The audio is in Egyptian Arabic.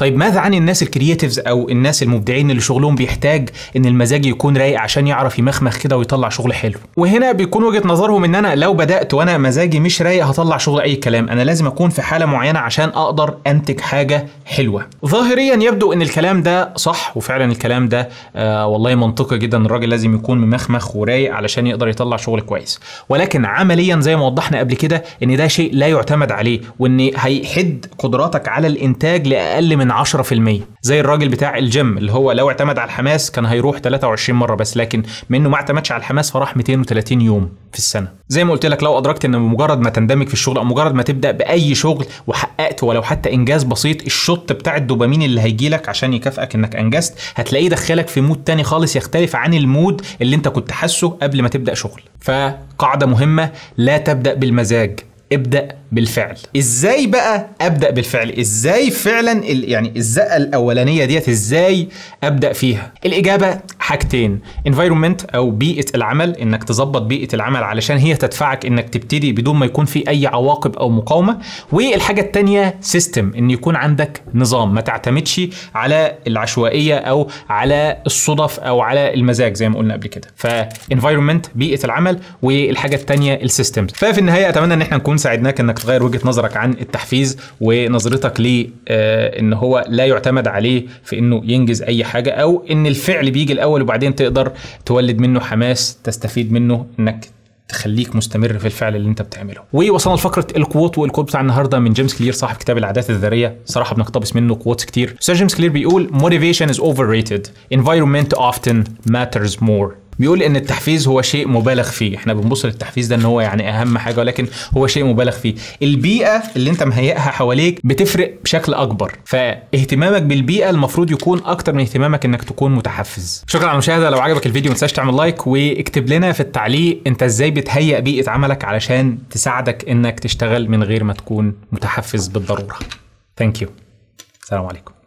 طيب ماذا عن الناس الكرييتيفز او الناس المبدعين اللي شغلهم بيحتاج ان المزاج يكون رايق عشان يعرف يمخمخ كده ويطلع شغل حلو وهنا بيكون وجهه نظرهم ان انا لو بدات وانا مزاجي مش رايق هطلع شغل اي كلام انا لازم اكون في حاله معينه عشان اقدر انتج حاجه حلوه ظاهريا يبدو ان الكلام ده صح وفعلا الكلام ده آه والله منطقي جدا الراجل لازم يكون ممخمخ ورايق علشان يقدر يطلع شغل كويس ولكن عمليا زي ما وضحنا قبل كده ان ده شيء لا يعتمد عليه وان هيحد قدراتك على الانتاج لاقل من 10% زي الراجل بتاع الجيم اللي هو لو اعتمد على الحماس كان هيروح 23 مره بس لكن منه ما اعتمدش على الحماس فراح 230 يوم في السنه زي ما قلت لك لو ادركت ان بمجرد ما تندمج في الشغل او مجرد ما تبدا باي شغل وحققت ولو حتى انجاز بسيط الشوت بتاع الدوبامين اللي هيجي لك عشان يكافئك انك انجزت هتلاقيه دخلك في مود تاني خالص يختلف عن المود اللي انت كنت حاسه قبل ما تبدا شغل فقاعده مهمه لا تبدا بالمزاج ابدا بالفعل ازاي بقى ابدا بالفعل ازاي فعلا ال- يعني الزقه الاولانيه ديت ازاي ابدا فيها الاجابه حاجتين environment او بيئه العمل انك تظبط بيئه العمل علشان هي تدفعك انك تبتدي بدون ما يكون في اي عواقب او مقاومه والحاجه التانية سيستم ان يكون عندك نظام ما تعتمدش على العشوائيه او على الصدف او على المزاج زي ما قلنا قبل كده فانفايرمنت بيئه العمل والحاجه التانية السيستم ففي النهايه اتمنى ان احنا نكون ساعدناك انك تغير وجهه نظرك عن التحفيز ونظرتك ليه آه، ان هو لا يعتمد عليه في انه ينجز اي حاجه او ان الفعل بيجي الاول وبعدين تقدر تولد منه حماس تستفيد منه انك تخليك مستمر في الفعل اللي انت بتعمله ووصلنا لفقره الكوت والكوت بتاع النهارده من جيمس كلير صاحب كتاب العادات الذريه صراحه بنقتبس منه كوتس كتير استاذ جيمس كلير بيقول motivation is overrated environment often matters more بيقول ان التحفيز هو شيء مبالغ فيه احنا بنبص للتحفيز ده ان هو يعني اهم حاجه ولكن هو شيء مبالغ فيه البيئه اللي انت مهيئها حواليك بتفرق بشكل اكبر فاهتمامك بالبيئه المفروض يكون اكتر من اهتمامك انك تكون متحفز شكرا على المشاهده لو عجبك الفيديو ما تنساش تعمل لايك واكتب لنا في التعليق انت ازاي بتهيئ بيئه عملك علشان تساعدك انك تشتغل من غير ما تكون متحفز بالضروره ثانك يو السلام عليكم